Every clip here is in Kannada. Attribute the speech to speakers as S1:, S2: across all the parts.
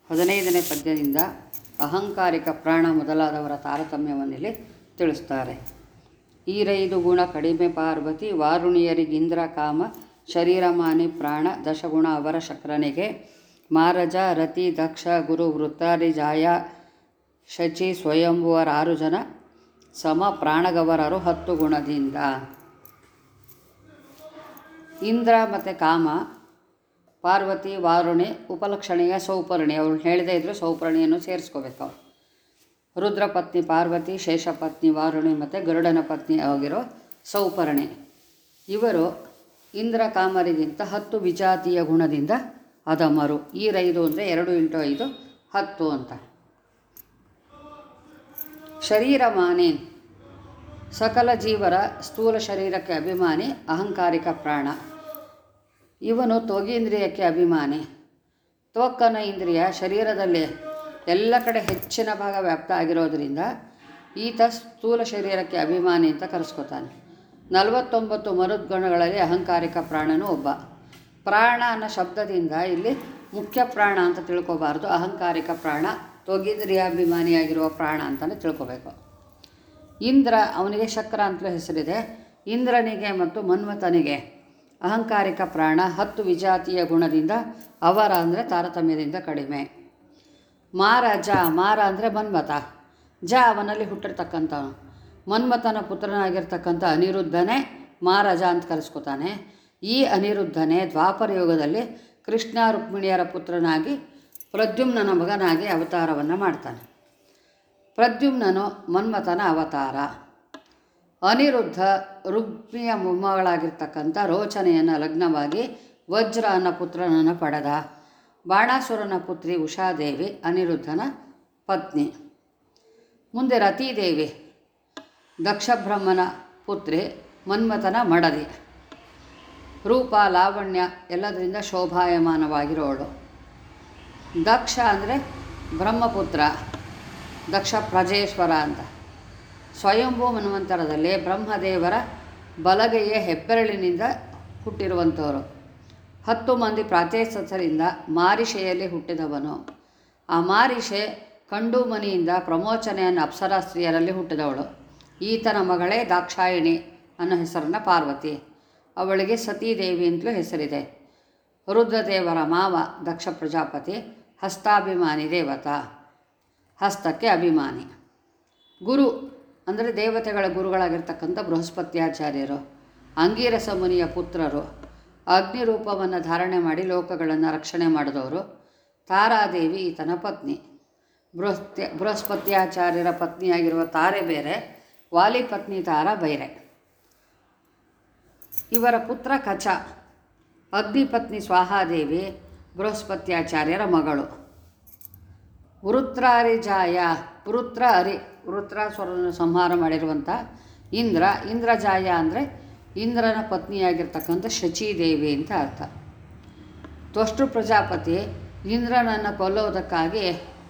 S1: ಹದಿನೈದನೇ ಪದ್ಯದಿಂದ ಅಹಂಕಾರಿಕ ಪ್ರಾಣ ಮೊದಲಾದವರ ತಾರತಮ್ಯವನ್ನಿಲ್ಲಿ ತಿಳಿಸ್ತಾರೆ ಈರೈದು ಗುಣ ಕಡಿಮೆ ಪಾರ್ವತಿ ವಾರುಣಿಯರಿಗಿಂದ್ರ ಕಾಮ ಶರೀರಮಾನಿ ಪ್ರಾಣ ದಶಗುಣ ಅವರ ಶಕ್ರನಿಗೆ ಮಾರಜ ರತಿ ದಕ್ಷ ಗುರು ವೃತ್ತಾರಿ ಜಾಯ ಶಚಿ ಸ್ವಯಂಭುವರ ಆರು ಜನ ಸಮ ಪ್ರಾಣಗವರರು ಹತ್ತು ಗುಣದಿಂದ ಇಂದ್ರ ಮತ್ತು ಕಾಮ ಪಾರ್ವತಿ ವಾರುಣಿ ಉಪಲಕ್ಷಣೆಯ ಸೌಪರ್ಣಿ ಅವಳು ಹೇಳದೇ ಇದ್ದರೆ ಸೌಪರ್ಣಿಯನ್ನು ಸೇರಿಸ್ಕೋಬೇಕು ಅವ್ರು ರುದ್ರ ಪತ್ನಿ ಪಾರ್ವತಿ ಶೇಷಪತ್ನಿ ವಾರುಣಿ ಮತ್ತು ಗರುಡನ ಪತ್ನಿ ಆಗಿರೋ ಸೌಪರ್ಣಿ ಇವರು ಇಂದ್ರ ಕಾಮರಿಗಿಂತ ಹತ್ತು ವಿಜಾತಿಯ ಗುಣದಿಂದ ಅಧಮರು ಈರೈದು ಅಂದರೆ ಎರಡು ಇಂಟು ಐದು ಹತ್ತು ಅಂತ ಶರೀರ ಮಾನಿ ಸಕಲ ಜೀವರ ಸ್ಥೂಲ ಶರೀರಕ್ಕೆ ಅಭಿಮಾನಿ ಅಹಂಕಾರಿಕ ಪ್ರಾಣ ಇವನು ತ್ವಗೀಂದ್ರಿಯಕ್ಕೆ ಅಭಿಮಾನಿ ತ್ವಕ್ಕನ ಇಂದ್ರಿಯ ಶರೀರದಲ್ಲಿ ಎಲ್ಲ ಕಡೆ ಹೆಚ್ಚಿನ ಭಾಗ ವ್ಯಾಪ್ತ ಆಗಿರೋದರಿಂದ ಈತ ಸ್ಥೂಲ ಶರೀರಕ್ಕೆ ಅಭಿಮಾನಿ ಅಂತ ಕರೆಸ್ಕೊತಾನೆ ನಲವತ್ತೊಂಬತ್ತು ಮರುದ್ಗಣಗಳಲ್ಲಿ ಅಹಂಕಾರಿಕ ಪ್ರಾಣನೂ ಒಬ್ಬ ಪ್ರಾಣ ಅನ್ನೋ ಶಬ್ದದಿಂದ ಇಲ್ಲಿ ಮುಖ್ಯ ಪ್ರಾಣ ಅಂತ ತಿಳ್ಕೊಬಾರ್ದು ಅಹಂಕಾರಿಕ ಪ್ರಾಣ ತ್ವಗೀಂದ್ರಿಯಾಭಿಮಾನಿಯಾಗಿರುವ ಪ್ರಾಣ ಅಂತಲೇ ತಿಳ್ಕೊಬೇಕು ಇಂದ್ರ ಅವನಿಗೆ ಶಕ್ರ ಅಂತಲೂ ಹೆಸರಿದೆ ಇಂದ್ರನಿಗೆ ಮತ್ತು ಮನ್ಮಥನಿಗೆ ಅಹಂಕಾರಿಕ ಪ್ರಾಣ ಹತ್ತು ವಿಜಾತಿಯ ಗುಣದಿಂದ ಅವರ ಅಂದರೆ ತಾರತಮ್ಯದಿಂದ ಕಡಿಮೆ ಮಾರ ಜ ಮಾರ ಅಂದರೆ ಮನ್ಮಥ ಜ ಅವನಲ್ಲಿ ಹುಟ್ಟಿರ್ತಕ್ಕಂಥವನು ಮನ್ಮಥನ ಪುತ್ರನಾಗಿರ್ತಕ್ಕಂಥ ಅನಿರುದ್ಧನೇ ಮಾರಜ ಅಂತ ಕರೆಸ್ಕೊತಾನೆ ಈ ಅನಿರುದ್ಧನೇ ದ್ವಾಪರ ಯುಗದಲ್ಲಿ ಕೃಷ್ಣ ರುಕ್ಮಿಣಿಯರ ಪುತ್ರನಾಗಿ ಪ್ರದ್ಯುಮ್ನನ ಮಗನಾಗಿ ಅವತಾರವನ್ನು ಮಾಡ್ತಾನೆ ಪ್ರದ್ಯುಮ್ನನು ಮನ್ಮಥನ ಅವತಾರ ಅನಿರುದ್ಧ ರುಕ್ಮಿಯ ಮೊಮ್ಮಗಳಾಗಿರ್ತಕ್ಕಂಥ ರೋಚನೆಯನ್ನು ಲಗ್ನವಾಗಿ ವಜ್ರ ಅನ್ನೋ ಪುತ್ರನನ್ನು ಪಡೆದ ಬಾಣಾಸುರನ ಪುತ್ರಿ ಉಷಾದೇವಿ ಅನಿರುದ್ಧನ ಪತ್ನಿ ಮುಂದೆ ರತೀದೇವಿ ದಕ್ಷಬ್ರಹ್ಮನ ಪುತ್ರಿ ಮನ್ಮಥನ ಮಡದಿ ರೂಪ ಲಾವಣ್ಯ ಎಲ್ಲದರಿಂದ ಶೋಭಾಯಮಾನವಾಗಿರೋಳು ದಕ್ಷ ಅಂದರೆ ಬ್ರಹ್ಮಪುತ್ರ ದಕ್ಷ ಪ್ರಜೇಶ್ವರ ಅಂತ ಸ್ವಯಂಭೂ ಮನ್ವಂತರದಲ್ಲಿ ಬ್ರಹ್ಮದೇವರ ಬಲಗೈಯ ಹೆಬ್ಬೆರಳಿನಿಂದ ಹುಟ್ಟಿರುವಂಥವರು ಹತ್ತು ಮಂದಿ ಪ್ರಾಚೇಸರಿಂದ ಮಾರಿಷೆಯಲ್ಲಿ ಹುಟ್ಟಿದವನು ಆ ಮಾರಿಷೆ ಕಂಡು ಮನಿಯಿಂದ ಪ್ರಮೋಚನೆಯನ್ನು ಅಪ್ಸರಾ ಸ್ತ್ರೀಯರಲ್ಲಿ ಹುಟ್ಟಿದವಳು ಈತನ ಮಗಳೇ ದಾಕ್ಷಾಯಿಣಿ ಅನ್ನೋ ಹೆಸರನ್ನ ಪಾರ್ವತಿ ಅವಳಿಗೆ ಸತೀದೇವಿ ಅಂತಲೂ ಹೆಸರಿದೆ ರುದ್ರದೇವರ ಮಾವ ದಕ್ಷ ಪ್ರಜಾಪತಿ ಹಸ್ತಾಭಿಮಾನಿ ದೇವತಾ ಹಸ್ತಕ್ಕೆ ಅಭಿಮಾನಿ ಗುರು ಅಂದರೆ ದೇವತೆಗಳ ಗುರುಗಳಾಗಿರ್ತಕ್ಕಂಥ ಬೃಹಸ್ಪತ್ಯಾಚಾರ್ಯರು ಅಂಗೀರಸ ಮುನಿಯ ಪುತ್ರರು ಅಗ್ನಿ ರೂಪವನ್ನು ಧಾರಣೆ ಮಾಡಿ ಲೋಕಗಳನ್ನು ರಕ್ಷಣೆ ಮಾಡಿದವರು ತಾರಾದೇವಿ ಈತನ ಪತ್ನಿ ಬೃಹಸ್ತ್ಯ ಬೃಹಸ್ಪತ್ಯಾಚಾರ್ಯರ ಪತ್ನಿಯಾಗಿರುವ ತಾರೆ ಬೇರೆ ವಾಲಿ ಪತ್ನಿ ತಾರ ಬೇರೆ ಇವರ ಪುತ್ರ ಕಚ ಅಗ್ನಿಪತ್ನಿ ಸ್ವಾಹಾದೇವಿ ಬೃಹಸ್ಪತ್ಯಾಚಾರ್ಯರ ಮಗಳು ವೃತ್ರಾರಿಜಾಯ ವೃತ್ರ ಅರಿ ವೃತ್ರಾಸುರನ ಸಂಹಾರ ಮಾಡಿರುವಂಥ ಇಂದ್ರ ಇಂದ್ರಜಾಯ ಅಂದರೆ ಇಂದ್ರನ ಪತ್ನಿಯಾಗಿರ್ತಕ್ಕಂಥ ಶಚೀದೇವಿ ಅಂತ ಅರ್ಥ ತ್ವಷ್ಟು ಪ್ರಜಾಪತಿ ಇಂದ್ರನನ್ನು ಕೊಲ್ಲುವುದಕ್ಕಾಗಿ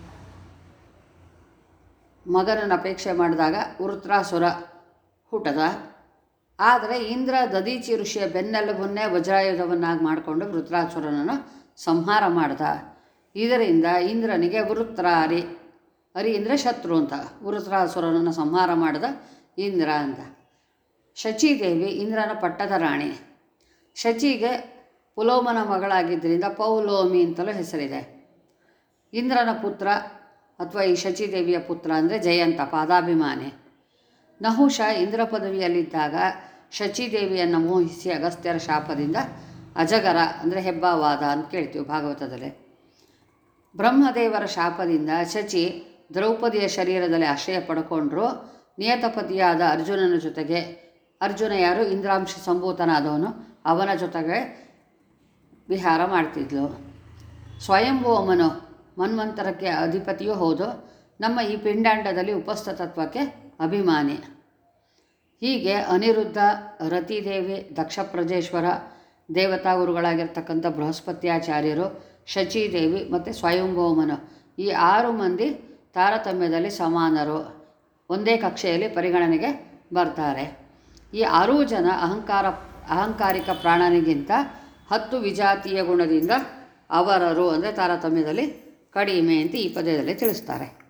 S1: ಮಗನನ್ನು ಅಪೇಕ್ಷೆ ಮಾಡಿದಾಗ ವೃತ್ರಾಸುರ ಹುಟ್ಟದ ಆದರೆ ಇಂದ್ರ ದದೀಚಿ ಋಷಿಯ ಬೆನ್ನೆಲುಬನ್ನೇ ವಜ್ರಾಯುಧವನ್ನಾಗಿ ಮಾಡಿಕೊಂಡು ವೃತ್ರಾಸುರನನ್ನು ಸಂಹಾರ ಮಾಡ್ದ ಇದರಿಂದ ಇಂದ್ರನಿಗೆ ವೃತ್ರ ಅರಿ ಅರಿ ಅಂದರೆ ಶತ್ರು ಅಂತ ವೃತ್ರಾಸುರನನ್ನು ಸಂಹಾರ ಮಾಡಿದ ಇಂದ್ರ ಅಂತ ಶಚೀದೇವಿ ಇಂದ್ರನ ಪಟ್ಟದ ರಾಣಿ ಶಚಿಗೆ ಪುಲೋಮನ ಮಗಳಾಗಿದ್ದರಿಂದ ಪೌಲೋಮಿ ಅಂತಲೂ ಹೆಸರಿದೆ ಇಂದ್ರನ ಪುತ್ರ ಅಥವಾ ಈ ಶಚಿದೇವಿಯ ಪುತ್ರ ಅಂದರೆ ಜಯಂತ ಪಾದಾಭಿಮಾನಿ ನಹುಷ ಇಂದ್ರ ಪದವಿಯಲ್ಲಿದ್ದಾಗ ಶಚಿದೇವಿಯನ್ನು ಮೋಹಿಸಿ ಅಗಸ್ತ್ಯರ ಶಾಪದಿಂದ ಅಜಗರ ಅಂದರೆ ಹೆಬ್ಬಾವಾದ ಅಂತ ಕೇಳ್ತೀವಿ ಭಾಗವತದಲ್ಲಿ ಬ್ರಹ್ಮದೇವರ ಶಾಪದಿಂದ ಶಚಿ ದ್ರೌಪದಿಯ ಶರೀರದಲ್ಲಿ ಆಶ್ರಯ ಪಡ್ಕೊಂಡ್ರು ನಿಯತಪತಿಯಾದ ಅರ್ಜುನನ ಜೊತೆಗೆ ಅರ್ಜುನ ಯಾರು ಇಂದ್ರಾಂಶ ಸಂಭೂತನಾದವನು ಅವನ ಜೊತೆಗೆ ವಿಹಾರ ಮಾಡ್ತಿದ್ಲು ಸ್ವಯಂಭೂಮನು ಮನ್ವಂತರಕ್ಕೆ ಅಧಿಪತಿಯೂ ಹೌದು ನಮ್ಮ ಈ ಪಿಂಡಾಂಡದಲ್ಲಿ ಉಪಸ್ಥತತ್ವಕ್ಕೆ ಅಭಿಮಾನಿ ಹೀಗೆ ಅನಿರುದ್ಧ ರತಿದೇವಿ ದಕ್ಷ ಪ್ರಜೇಶ್ವರ ದೇವತಾ ಗುರುಗಳಾಗಿರ್ತಕ್ಕಂಥ ಬೃಹಸ್ಪತ್ಯಾಚಾರ್ಯರು ಶಚೀದೇವಿ ಮತ್ತು ಸ್ವಯಂಭೌಮನು ಈ ಆರು ಮಂದಿ ತಾರತಮ್ಯದಲ್ಲಿ ಸಮಾನರು ಒಂದೇ ಕಕ್ಷೆಯಲ್ಲಿ ಪರಿಗಣನೆಗೆ ಬರ್ತಾರೆ ಈ ಆರೂ ಜನ ಅಹಂಕಾರ ಅಹಂಕಾರಿಕ ಪ್ರಾಣನಿಗಿಂತ ಹತ್ತು ವಿಜಾತಿಯ ಗುಣದಿಂದ ಅವರರು ಅಂದರೆ ತಾರತಮ್ಯದಲ್ಲಿ ಕಡಿಮೆ ಅಂತ ಈ ಪದ್ಯದಲ್ಲಿ ತಿಳಿಸ್ತಾರೆ